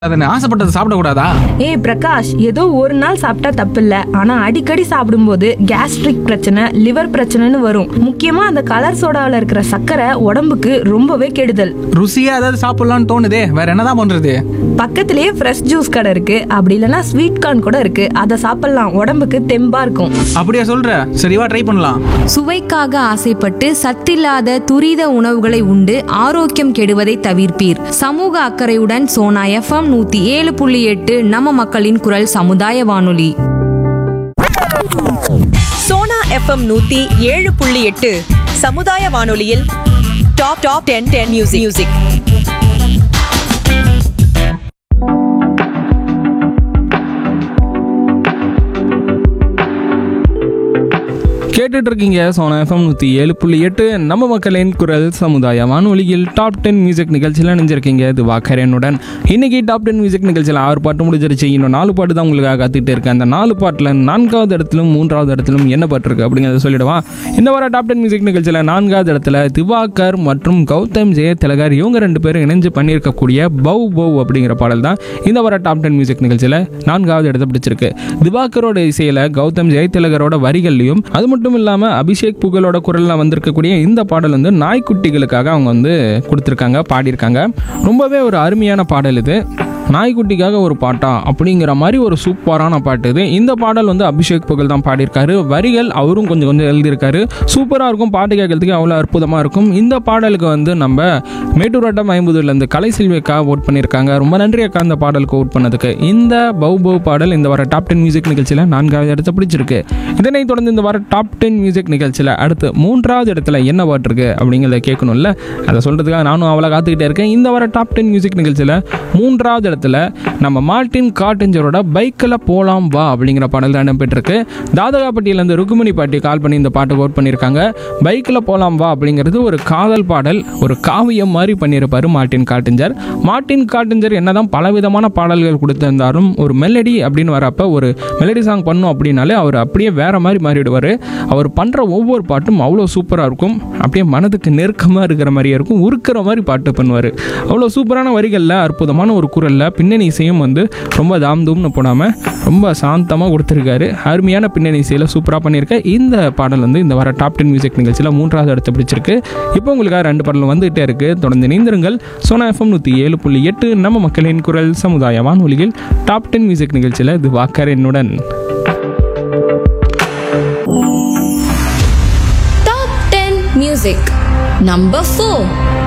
அதனை ஆசைப்பட்டதை சாப்பிடக்கூடாதா ஏய் பிரகாஷ் ஏதோ ஒரு நாள் சாப்பிட்டா தப்பில்ல ஆனா அடிக்கடி சாப்பிடும்போது கேஸ்ட்ரிக் பிரச்சனை லிவர் பிரச்சனைன்னு வரும் முக்கியமா அந்த கலர் சோடாவில் இருக்கிற சர்க்கரை உடம்புக்கு ரொம்பவே கெடுதல் ருசியா ஏதாவது சாப்பிடலாம்னு தோணுதே வேற என்னதான் பண்றது பக்கத்திலேயே ஃப்ரெஷ் ஜூஸ் கடை இருக்கு அப்படி இல்லைன்னா ஸ்வீட் கார்ன் கூட இருக்கு அதை சாப்பிடலாம் உடம்புக்கு தெம்பா இருக்கும் அப்படியா சொல்ற சரிவா ட்ரை பண்ணலாம் சுவைக்காக ஆசைப்பட்டு சத்தில்லாத துரித உணவுகளை உண்டு ஆரோக்கியம் கெடுவதை தவிர்ப்பீர் சமூக அக்கறையுடன் சோனா எஃப்எம் நூத்தி ஏழு புள்ளி எட்டு நம்ம மக்களின் குரல் சமுதாய வானொலி சோனா எஃப்எம் நூத்தி ஏழு புள்ளி எட்டு சமுதாய வானொலியில் top top ten ten music music கேட்டுட்டு இருக்கீங்க சோனா எஃப்எம் நூற்றி ஏழு புள்ளி எட்டு நம்ம மக்களின் குரல் சமுதாய வானொலியில் டாப் டென் மியூசிக் நிகழ்ச்சியில் நினைஞ்சிருக்கீங்க இது வாக்கரனுடன் இன்னைக்கு டாப் டென் மியூசிக் நிகழ்ச்சியில் ஆறு பாட்டு முடிஞ்சிருச்சு இன்னும் நாலு பாட்டு தான் உங்களுக்காக காத்துட்டு இருக்கேன் அந்த நாலு பாட்டில் நான்காவது இடத்திலும் மூன்றாவது இடத்திலும் என்ன பாட்டு இருக்கு அப்படிங்கிறத சொல்லிடுவா இந்த வார டாப் டென் மியூசிக் நிகழ்ச்சியில் நான்காவது இடத்துல திவாகர் மற்றும் கௌதம் ஜெய திலகர் இவங்க ரெண்டு பேரும் இணைஞ்சு பண்ணியிருக்கக்கூடிய பவ் பவ் அப்படிங்கிற பாடல் தான் இந்த வார டாப் டென் மியூசிக் நிகழ்ச்சியில் நான்காவது இடத்தை பிடிச்சிருக்கு திவாகரோட இசையில் கௌதம் ஜெயதிலகரோட வரிகள்லையும் அது மட்டும் இல்லாமல் அபிஷேக் புகழோட குரலில் வந்திருக்கக்கூடிய இந்த பாடல் வந்து நாய்க்குட்டிகளுக்காக அவங்க வந்து கொடுத்துருக்காங்க பாடியிருக்காங்க ரொம்பவே ஒரு அருமையான பாடல் இது நாய்க்குட்டிக்காக ஒரு பாட்டா அப்படிங்கிற மாதிரி ஒரு சூப்பரான பாட்டு இது இந்த பாடல் வந்து அபிஷேக் புகழ் தான் பாடியிருக்காரு வரிகள் அவரும் கொஞ்சம் கொஞ்சம் எழுதியிருக்காரு சூப்பராக இருக்கும் பாட்டு கேட்கறதுக்கு அவ்வளோ அற்புதமாக இருக்கும் இந்த பாடலுக்கு வந்து நம்ம மேட்டூர் வட்டம் ஐம்பதுலேருந்து கலை செல்விக்கா ஓட் பண்ணியிருக்காங்க ரொம்ப நன்றி அக்கா இந்த பாடலுக்கு ஓட் பண்ணதுக்கு இந்த பவ் பவ் பாடல் இந்த வார டாப் டென் மியூசிக் நிகழ்ச்சியில் நான்காவது இடத்தை பிடிச்சிருக்கு இதனைத் தொடர்ந்து இந்த வார டாப் டென் மியூசிக் நிகழ்ச்சியில் அடுத்து மூன்றாவது இடத்துல என்ன பாட்டு இருக்கு அப்படிங்கிறத கேட்கணும்ல அதை சொல்கிறதுக்காக நானும் அவ்வளோ காத்துக்கிட்டே இருக்கேன் இந்த வார டாப் டென் மியூசிக் நிகழ்ச்சியில் மூன்றாவது இடத்துல நம்ம மார்ட்டின் காட்டஞ்சரோட பைக்கில் போலாம் வா அப்படிங்கிற பாடல் தான் இடம்பெற்றிருக்கு தாதகாப்பட்டியிலேருந்து ருக்குமணி பாட்டி கால் பண்ணி இந்த பாட்டு ஓட் பண்ணியிருக்காங்க பைக்கில் போலாம் வா அப்படிங்கிறது ஒரு காதல் பாடல் ஒரு காவியம் மாதிரி பண்ணியிருப்பாரு மார்ட்டின் காட்டஞ்சர் மார்ட்டின் காட்டஞ்சர் என்னதான் பலவிதமான பாடல்கள் கொடுத்திருந்தாலும் ஒரு மெலடி அப்படின்னு வரப்ப ஒரு மெலடி சாங் பண்ணும் அப்படின்னாலே அவர் அப்படியே வேற மாதிரி மாறிடுவார் அவர் பண்ணுற ஒவ்வொரு பாட்டும் அவ்வளோ சூப்பராக இருக்கும் அப்படியே மனதுக்கு நெருக்கமாக இருக்கிற மாதிரியே இருக்கும் உருக்கிற மாதிரி பாட்டு பண்ணுவார் அவ்வளோ சூப்பரான வரிகளில் அற்புதமான ஒரு குரலில் பின்னணி இசையும் வந்து ரொம்ப தாம் தூம்னு போடாமல் ரொம்ப சாந்தமாக கொடுத்துருக்காரு அருமையான பின்னணி இசையில் சூப்பராக பண்ணியிருக்க இந்த பாடல் வந்து இந்த வர டாப் டென் மியூசிக் நிகழ்ச்சியில் மூன்றாவது இடத்தை பிடிச்சிருக்கு இப்போ உங்களுக்காக ரெண்டு பாடலும் வந்துகிட்டே இருக்குது தொடர்ந்து நீந்திருங்கள் சோனா எஃப்எம் நூற்றி ஏழு புள்ளி எட்டு நம்ம மக்களின் குரல் சமுதாய வானொலியில் டாப் டென் மியூசிக் நிகழ்ச்சியில் இது வாக்கர் என்னுடன் Top 10 Music Number 4